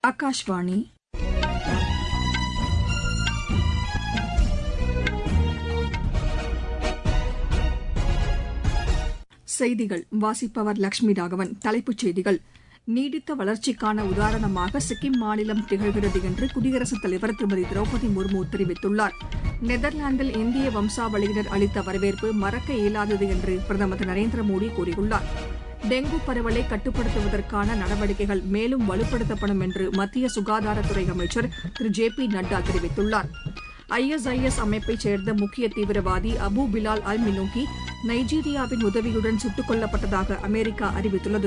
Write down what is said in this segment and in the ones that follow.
ஆகாஷ்வாணி செய்திகள் வாசிப்பவர் லட்சுமி ராகவன் தலைப்புச் செய்திகள் நீடித்த வளர்ச்சிக்கான உதாரணமாக சிக்கிம் மாநிலம் திகழ்கிறது என்று குடியரசுத் தலைவர் திருமதி திரௌபதி முர்மு தெரிவித்துள்ளார் நெதர்லாந்தில் இந்திய வம்சாவளியினர் அளித்த வரவேற்பு மறக்க இயலாதது என்று பிரதமர் திரு நரேந்திர மோடி கூறியுள்ளார் டெங்கு பரவலை கட்டுப்படுத்துவதற்கான நடவடிக்கைகள் மேலும் வலுப்படுத்தப்படும் என்று மத்திய சுகாதாரத்துறை அமைச்சர் திரு ஜே பி நட்டா தெரிவித்துள்ளார் ஐஎஸ்ஐஎஸ் அமைப்பைச் சேர்ந்த முக்கிய தீவிரவாதி அபு பிலால் அல் மினூகி நைஜீரியாவின் உதவியுடன் சுட்டுக் கொல்லப்பட்டதாக அமெரிக்கா அறிவித்துள்ளது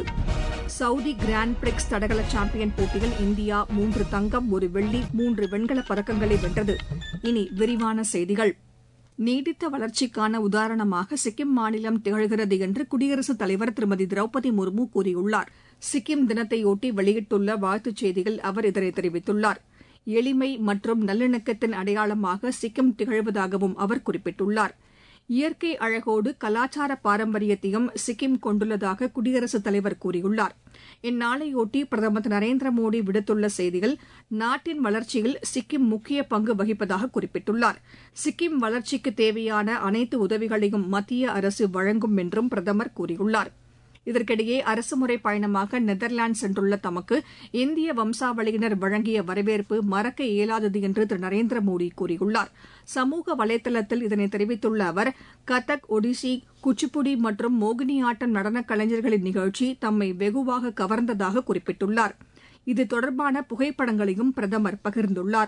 சவுதி கிராண்ட் பிரிக்ஸ் தடகள சாம்பியன் போட்டியில் இந்தியா மூன்று தங்கம் ஒரு வெள்ளி மூன்று வெண்கலப் பதக்கங்களை வென்றது இனி விரிவான செய்திகள் நீடித்த வளர்ச்சிக்கான உதாரணமாக சிக்கிம் மாநிலம் திகழ்கிறது என்று குடியரசுத் தலைவர் திருமதி திரௌபதி முர்மு கூறியுள்ளார் சிக்கிம் தினத்தையொட்டி வெளியிட்டுள்ள வாழ்த்துச் செய்தியில் அவர் இதனை தெரிவித்துள்ளார் எளிமை மற்றும் நல்லிணக்கத்தின் அடையாளமாக சிக்கிம் திகழ்வதாகவும் அவர் குறிப்பிட்டுள்ளார் இயற்கை அழகோடு கலாச்சார பாரம்பரியத்தையும் சிக்கிம் கொண்டுள்ளதாக குடியரசுத் தலைவர் கூறியுள்ளார் இந்நாளையொட்டி பிரதமர் திரு நரேந்திர மோடி விடுத்துள்ள செய்தியில் நாட்டின் வளர்ச்சியில் சிக்கிம் முக்கிய பங்கு வகிப்பதாக குறிப்பிட்டுள்ளார் சிக்கிம் வளர்ச்சிக்கு தேவையான அனைத்து உதவிகளையும் மத்திய அரசு வழங்கும் என்றும் பிரதமர் கூறியுள்ளார் இதற்கிடையே அரசுமுறை பயணமாக நெதர்லாந்து சென்றுள்ள தமக்கு இந்திய வம்சாவளியினர் வழங்கிய வரவேற்பு மறக்க இயலாதது என்று திரு நரேந்திர மோடி கூறியுள்ளார் சமூக வலைதளத்தில் இதனை தெரிவித்துள்ள அவர் கதக் ஒடிசி குச்சிப்புடி மற்றும் மோகினியாட்டம் நடனக் கலைஞர்களின் நிகழ்ச்சி தம்மை வெகுவாக கவர்ந்ததாக குறிப்பிட்டுள்ளார் இது தொடர்பான புகைப்படங்களையும் பிரதமர் பகிர்ந்துள்ளார்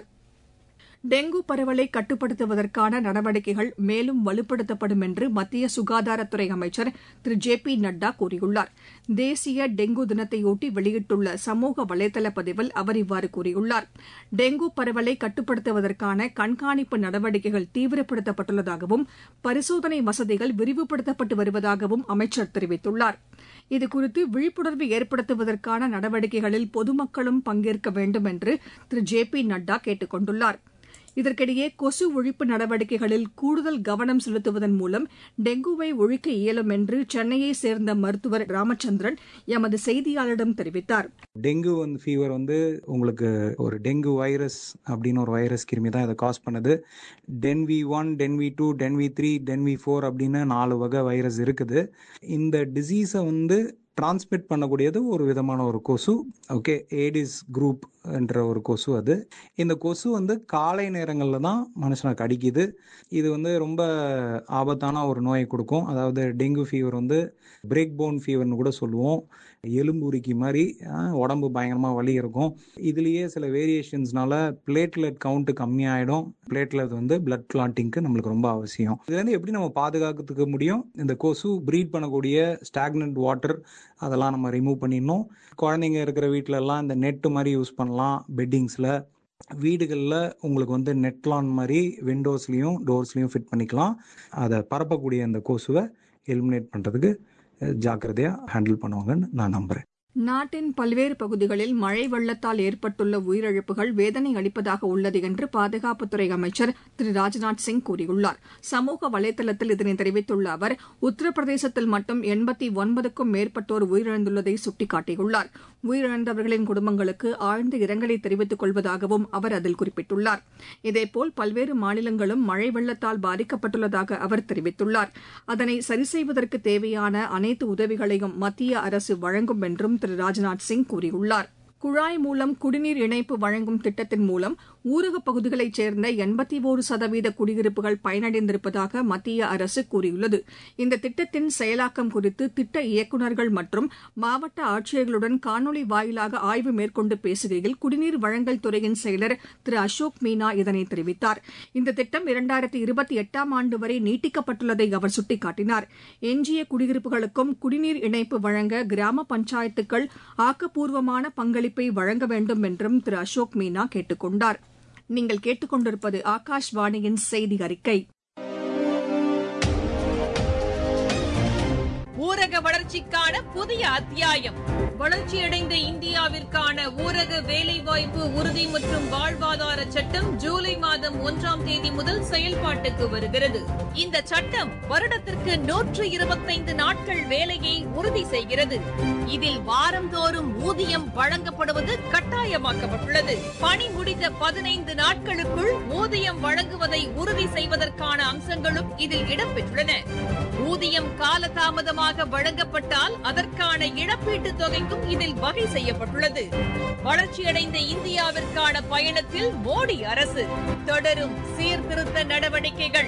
டெங்கு பரவலை கட்டுப்படுத்துவதற்கான நடவடிக்கைகள் மேலும் வலுப்படுத்தப்படும் என்று மத்திய சுகாதாரத்துறை அமைச்சர் திரு ஜே பி நட்டா கூறியுள்ளார் தேசிய டெங்கு தினத்தையொட்டி வெளியிட்டுள்ள சமூக வலைதள பதிவில் அவர் இவ்வாறு கூறியுள்ளார் டெங்கு பரவலை கட்டுப்படுத்துவதற்கான கண்காணிப்பு நடவடிக்கைகள் தீவிரப்படுத்தப்பட்டுள்ளதாகவும் பரிசோதனை வசதிகள் விரிவுபடுத்தப்பட்டு வருவதாகவும் அமைச்சர் தெரிவித்துள்ளார் இதுகுறித்து விழிப்புணர்வு ஏற்படுத்துவதற்கான நடவடிக்கைகளில் பொதுமக்களும் பங்கேற்க வேண்டும் என்று திரு ஜே பி நட்டா கேட்டுக் கொண்டுள்ளார் இதற்கிடையே கொசு ஒழிப்பு நடவடிக்கைகளில் கூடுதல் கவனம் செலுத்துவதன் மூலம் டெங்குவை ஒழிக்க இயலும் என்று சென்னையைச் சேர்ந்த மருத்துவர் ராமச்சந்திரன் எமது செய்தியாளரிடம் தெரிவித்தார் டெங்கு வந்து ஃபீவர் வந்து உங்களுக்கு ஒரு டெங்கு வைரஸ் அப்படின்னு ஒரு வைரஸ் கிருமி தான் இதை காஸ் பண்ணுது DEN V one DEN V two DEN V three DEN V four அப்படின்னு நாலு வகை வைரஸ் இருக்குது இந்த டிசீஸை வந்து டிரான்ஸ்மிட் பண்ணக்கூடியது ஒரு விதமான ஒரு கொசு ஓகே ஏடிஸ் குரூப் என்ற ஒரு கொசு அது இந்த கொசு வந்து காலை நேரங்களில் தான் மனுஷனை கடிக்குது இது வந்து ரொம்ப ஆபத்தான ஒரு நோயை கொடுக்கும் அதாவது டெங்கு ஃபீவர் வந்து பிரேக் போன் ஃபீவர்னு கூட சொல்லுவோம் எலும்புரிக்கி மாதிரி உடம்பு பயங்கரமாக வலி இருக்கும் இதுலேயே சில வேரியேஷன்ஸ்னால பிளேட்லெட் கவுண்ட் கம்மியாயிடும் பிளேட்லெட் வந்து பிளட் கிளாட்டிங்க்கு நம்மளுக்கு ரொம்ப அவசியம் இதுலேருந்து எப்படி நம்ம பாதுகாக்கிறதுக்கு முடியும் இந்த கொசு ப்ரீட் பண்ணக்கூடிய ஸ்டாக்னன்ட் வாட்டர் அதெல்லாம் நம்ம ரிமூவ் பண்ணிடணும் குழந்தைங்க இருக்கிற வீட்டிலலாம் இந்த நெட்டு மாதிரி யூஸ் பண்ணலாம் பெட்டிங்ஸில் வீடுகளில் உங்களுக்கு வந்து நெட்லான் மாதிரி விண்டோஸ்லேயும் டோர்ஸ்லேயும் ஃபிட் பண்ணிக்கலாம் அதை பரப்பக்கூடிய அந்த கொசுவை எலிமினேட் பண்ணுறதுக்கு ஜாக்கிரதையாக ஹேண்டில் பண்ணுவாங்கன்னு நான் நம்புகிறேன் நாட்டின் பல்வேறு பகுதிகளில் மழை வெள்ளத்தால் ஏற்பட்டுள்ள உயிரிழப்புகள் வேதனை அளிப்பதாக உள்ளது என்று பாதுகாப்புத்துறை அமைச்சர் திரு ராஜ்நாத் சிங் கூறியுள்ளார் சமூக வலைதளத்தில் இதனை தெரிவித்துள்ள அவர் உத்தரப்பிரதேசத்தில் மட்டும் எண்பத்தி ஒன்பதுக்கும் மேற்பட்டோர் உயிரிழந்துள்ளதை சுட்டிக்காட்டியுள்ளார் உயிரிழந்தவர்களின் குடும்பங்களுக்கு ஆழ்ந்த இரங்கலை தெரிவித்துக் கொள்வதாகவும் அவர் அதில் குறிப்பிட்டுள்ளார் இதேபோல் பல்வேறு மாநிலங்களும் மழை வெள்ளத்தால் பாதிக்கப்பட்டுள்ளதாக அவர் தெரிவித்துள்ளார் அதனை சரி செய்வதற்கு தேவையான அனைத்து உதவிகளையும் மத்திய அரசு வழங்கும் என்றும் திரு ராஜ்நாத் சிங் கூறியுள்ளார் குழாய் மூலம் குடிநீர் இணைப்பு வழங்கும் திட்டத்தின் மூலம் ஊரகப் பகுதிகளைச் சேர்ந்த எண்பத்தி ஒரு சதவீத குடியிருப்புகள் பயனடைந்திருப்பதாக மத்திய அரசு கூறியுள்ளது இந்த திட்டத்தின் செயலாக்கம் குறித்து திட்ட இயக்குநர்கள் மற்றும் மாவட்ட ஆட்சியர்களுடன் காணொலி வாயிலாக ஆய்வு மேற்கொண்டு பேசுகையில் குடிநீர் வழங்கல் துறையின் செயலர் திரு அசோக் மீனா இதனை தெரிவித்தார் இந்த திட்டம் இரண்டாயிரத்தி இருபத்தி எட்டாம் ஆண்டு வரை நீட்டிக்கப்பட்டுள்ளதை அவர் சுட்டிக்காட்டினார் எஞ்சிய குடியிருப்புகளுக்கும் குடிநீர் இணைப்பு வழங்க கிராம பஞ்சாயத்துக்கள் ஆக்கப்பூர்வமான பங்களிப்பை வழங்க வேண்டும் என்றும் திரு அசோக் மீனா கேட்டுக் கொண்டார் நீங்கள் கேட்டுக்கொண்டிருப்பது ஆகாஷ்வாணியின் செய்தி அறிக்கை ஊரக ஊரக வளர்ச்சிக்கான புதிய அத்தியாயம் வளர்ச்சியடைந்த இந்தியாவிற்கான ஊரக வேலைவாய்ப்பு உறுதி மற்றும் வாழ்வாதார சட்டம் ஜூலை மாதம் ஒன்றாம் தேதி முதல் செயல்பாட்டுக்கு வருகிறது இந்த சட்டம் வருடத்திற்கு நூற்று இருபத்தைந்து நாட்கள் வேலையை உறுதி செய்கிறது இதில் வாரந்தோறும் ஊதியம் வழங்கப்படுவது கட்டாயமாக்கப்பட்டுள்ளது பணி முடிந்த பதினைந்து நாட்களுக்குள் ஊதியம் வழங்குவதை உறுதி செய்வதற்கான அம்சங்களும் இதில் இடம்பெற்றுள்ளன ஊதியம் காலதாமதமாக வழங்கப்பட்டால் அதற்கான இழப்பீட்டுத் தொகைக்கும் இதில் வகை செய்யப்பட்டுள்ளது வளர்ச்சியடைந்த இந்தியாவிற்கான பயணத்தில் மோடி அரசு தொடரும் சீர்திருத்த நடவடிக்கைகள்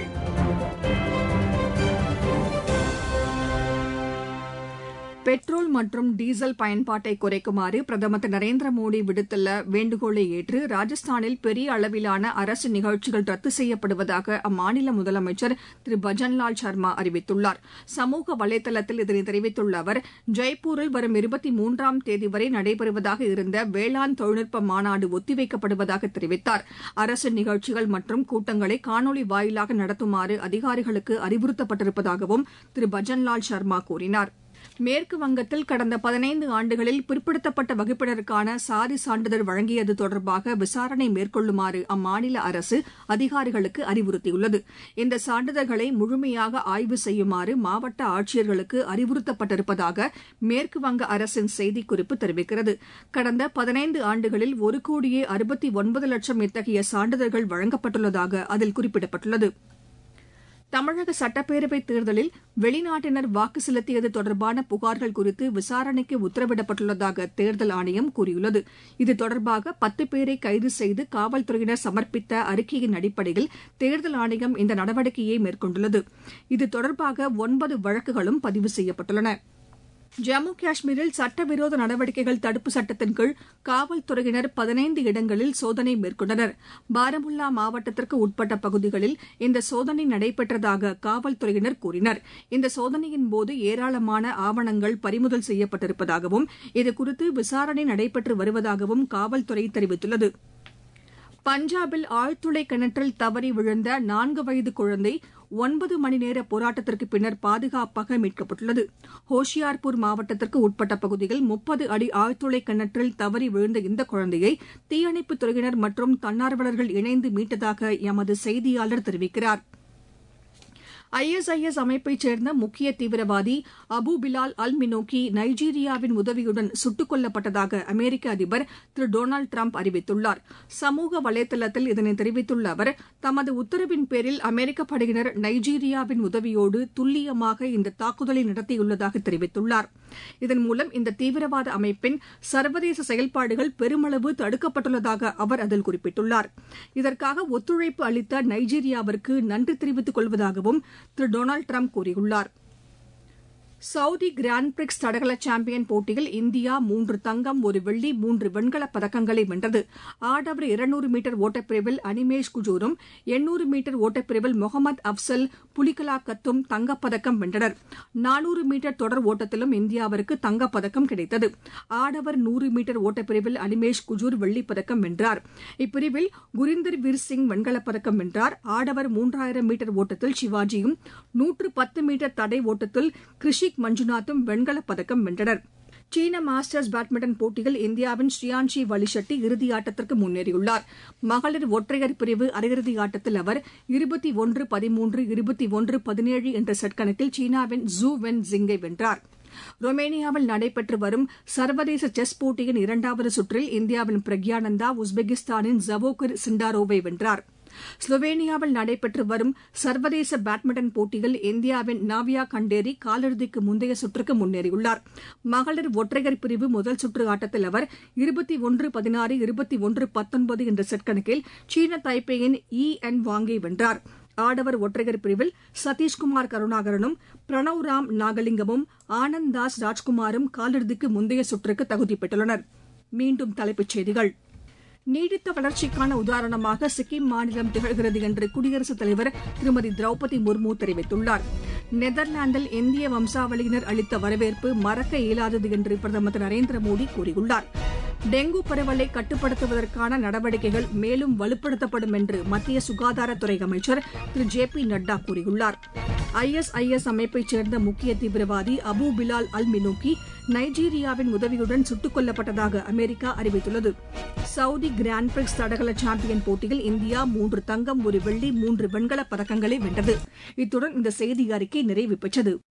பெட்ரோல் மற்றும் டீசல் பயன்பாட்டை குறைக்குமாறு பிரதமர் திரு நரேந்திர மோடி விடுத்துள்ள வேண்டுகோளை ஏற்று ராஜஸ்தானில் பெரிய அளவிலான அரசு நிகழ்ச்சிகள் ரத்து செய்யப்படுவதாக அம்மாநில முதலமைச்சர் திரு பஜன்லால் சர்மா அறிவித்துள்ளார் சமூக வலைதளத்தில் இதனை தெரிவித்துள்ள அவர் ஜெய்ப்பூரில் வரும் இருபத்தி மூன்றாம் தேதி வரை நடைபெறுவதாக இருந்த வேளாண் தொழில்நுட்ப மாநாடு ஒத்திவைக்கப்படுவதாக தெரிவித்தார் அரசு நிகழ்ச்சிகள் மற்றும் கூட்டங்களை காணொலி வாயிலாக நடத்துமாறு அதிகாரிகளுக்கு அறிவுறுத்தப்பட்டிருப்பதாகவும் திரு பஜன்லால் சர்மா கூறினார் மேற்கு வங்கத்தில் கடந்த பதினைந்து ஆண்டுகளில் பிற்படுத்தப்பட்ட வகுப்பினருக்கான சாதி சான்றிதழ் வழங்கியது தொடர்பாக விசாரணை மேற்கொள்ளுமாறு அம்மாநில அரசு அதிகாரிகளுக்கு அறிவுறுத்தியுள்ளது இந்த சான்றிதழ்களை முழுமையாக ஆய்வு செய்யுமாறு மாவட்ட ஆட்சியர்களுக்கு அறிவுறுத்தப்பட்டிருப்பதாக மேற்கு வங்க அரசின் செய்திக்குறிப்பு தெரிவிக்கிறது கடந்த பதினைந்து ஆண்டுகளில் ஒரு கோடியே அறுபத்தி ஒன்பது லட்சம் இத்தகைய சான்றிதழ்கள் வழங்கப்பட்டுள்ளதாக அதில் குறிப்பிடப்பட்டுள்ளது தமிழக சட்டப்பேரவைத் தேர்தலில் வெளிநாட்டினர் வாக்கு செலுத்தியது தொடர்பான புகார்கள் குறித்து விசாரணைக்கு உத்தரவிடப்பட்டுள்ளதாக தேர்தல் ஆணையம் கூறியுள்ளது இது தொடர்பாக பத்து பேரை கைது செய்து காவல்துறையினர் சமர்ப்பித்த அறிக்கையின் அடிப்படையில் தேர்தல் ஆணையம் இந்த நடவடிக்கையை மேற்கொண்டுள்ளது இது தொடர்பாக ஒன்பது வழக்குகளும் பதிவு செய்யப்பட்டுள்ளன ஜம்மு காஷ்மீரில் சட்டவிரோத நடவடிக்கைகள் தடுப்பு சட்டத்தின் கீழ் காவல்துறையினர் பதினைந்து இடங்களில் சோதனை மேற்கொண்டனர் பாரமுல்லா மாவட்டத்திற்கு உட்பட்ட பகுதிகளில் இந்த சோதனை நடைபெற்றதாக காவல்துறையினர் கூறினர் இந்த சோதனையின் போது ஏராளமான ஆவணங்கள் பறிமுதல் செய்யப்பட்டிருப்பதாகவும் இதுகுறித்து விசாரணை நடைபெற்று வருவதாகவும் காவல்துறை தெரிவித்துள்ளது பஞ்சாபில் ஆழ்துளை கிணற்றில் தவறி விழுந்த நான்கு வயது குழந்தை ஒன்பது மணி நேர போராட்டத்திற்கு பின்னர் பாதுகாப்பாக மீட்கப்பட்டுள்ளது ஹோஷியார்பூர் மாவட்டத்திற்கு உட்பட்ட பகுதியில் முப்பது அடி ஆழ்துளை கிணற்றில் தவறி விழுந்த இந்த குழந்தையை தீயணைப்புத் துறையினர் மற்றும் தன்னார்வலர்கள் இணைந்து மீட்டதாக எமது செய்தியாளர் தெரிவிக்கிறார் ஐஎஸ்ஐஎஸ் அமைப்பைச் சேர்ந்த முக்கிய தீவிரவாதி அபு பிலால் அல் மினோக்கி நைஜீரியாவின் உதவியுடன் சுட்டுக் கொல்லப்பட்டதாக அமெரிக்க அதிபர் திரு டொனால்டு டிரம்ப் அறிவித்துள்ளார் சமூக வலைதளத்தில் இதனை தெரிவித்துள்ள அவர் தமது உத்தரவின் பேரில் அமெரிக்க படையினர் நைஜீரியாவின் உதவியோடு துல்லியமாக இந்த தாக்குதலை நடத்தியுள்ளதாக தெரிவித்துள்ளார் இதன் மூலம் இந்த தீவிரவாத அமைப்பின் சர்வதேச செயல்பாடுகள் பெருமளவு தடுக்கப்பட்டுள்ளதாக அவர் அதில் குறிப்பிட்டுள்ளார் இதற்காக ஒத்துழைப்பு அளித்த நைஜீரியாவிற்கு நன்றி தெரிவித்துக் கொள்வதாகவும் திரு டொனால்டு டிரம்ப் கூறியுள்ளார் சவுதி கிராண்ட் பிரிக்ஸ் தடகள சாம்பியன் போட்டியில் இந்தியா மூன்று தங்கம் ஒரு வெள்ளி மூன்று வெண்கலப் பதக்கங்களை வென்றது ஆடவர் இருநூறு மீட்டர் ஓட்டப்பிரிவில் அனிமேஷ் குஜூரும் எண்ணூறு மீட்டர் ஓட்டப்பிரிவில் முகமது அப்சல் புலிகலா கத்தும் தங்கப்பதக்கம் வென்றனர் நானூறு மீட்டர் தொடர் ஓட்டத்திலும் இந்தியாவிற்கு தங்கப்பதக்கம் கிடைத்தது ஆடவர் நூறு மீட்டர் ஓட்டப்பிரிவில் அனிமேஷ் குஜூர் வெள்ளிப்பதக்கம் வென்றார் இப்பிரிவில் குரிந்தர் வீர் சிங் வெண்கலப் பதக்கம் வென்றார் ஆடவர் மூன்றாயிரம் மீட்டர் ஓட்டத்தில் சிவாஜியும் நூற்று பத்து மீட்டர் தடை ஓட்டத்தில் கிருஷி அபிஷேக் மஞ்சுநாத்தும் வெண்கலப் பதக்கம் வென்றனர் சீன மாஸ்டர்ஸ் பேட்மிண்டன் போட்டியில் இந்தியாவின் ஸ்ரீயான்ஷி வலிஷெட்டி இறுதியாட்டத்திற்கு முன்னேறியுள்ளார் மகளிர் ஒற்றையர் பிரிவு அரையிறுதி ஆட்டத்தில் அவர் இருபத்தி ஒன்று பதிமூன்று இருபத்தி ஒன்று பதினேழு என்ற செட் கணக்கில் சீனாவின் ஜூ வென் ஜிங்கை வென்றார் ரொமேனியாவில் நடைபெற்று வரும் சர்வதேச செஸ் போட்டியின் இரண்டாவது சுற்றில் இந்தியாவின் பிரக்யானந்தா உஸ்பெகிஸ்தானின் ஜவோகர் சிண்டாரோவை வென்றார் ஸ்லோவேனியாவில் நடைபெற்று வரும் சர்வதேச பேட்மிண்டன் போட்டியில் இந்தியாவின் நாவியா கண்டேரி காலிறுதிக்கு முந்தைய சுற்றுக்கு முன்னேறியுள்ளார் மகளிர் ஒற்றையர் பிரிவு முதல் சுற்று ஆட்டத்தில் அவர் இருபத்தி ஒன்று பதினாறு இருபத்தி ஒன்று பத்தொன்பது என்ற செட் கணக்கில் சீன தைப்பேயின் இ என் வாங்கை வென்றார் ஆடவர் ஒற்றையர் பிரிவில் சதீஷ்குமார் கருணாகரனும் பிரணவ் ராம் நாகலிங்கமும் ஆனந்த் தாஸ் ராஜ்குமாரும் காலிறுதிக்கு முந்தைய சுற்றுக்கு தகுதி பெற்றுள்ளனர் மீண்டும் தலைப்புச் செய்திகள் நீடித்த வளர்ச்சிக்கான உதாரணமாக சிக்கிம் மாநிலம் திகழ்கிறது என்று குடியரசுத் தலைவர் திருமதி திரௌபதி முர்மு தெரிவித்துள்ளார் நெதர்லாந்தில் இந்திய வம்சாவளியினர் அளித்த வரவேற்பு மறக்க இயலாதது என்று பிரதமர் திரு நரேந்திர மோடி கூறியுள்ளார் டெங்கு பரவலை கட்டுப்படுத்துவதற்கான நடவடிக்கைகள் மேலும் வலுப்படுத்தப்படும் என்று மத்திய சுகாதாரத்துறை அமைச்சர் திரு ஜே பி நட்டா கூறியுள்ளார் ஐஎஸ்ஐஎஸ் அமைப்பைச் சேர்ந்த முக்கிய தீவிரவாதி அபு பிலால் அல் மினூக்கி நைஜீரியாவின் உதவியுடன் சுட்டுக் கொல்லப்பட்டதாக அமெரிக்கா அறிவித்துள்ளது சவுதி கிராண்ட் பிரிக்ஸ் தடகள சாம்பியன் போட்டியில் இந்தியா மூன்று தங்கம் ஒரு வெள்ளி மூன்று வெண்கலப் பதக்கங்களை வென்றது இத்துடன் இந்த செய்தி அறிக்கை நிறைவு பெற்றது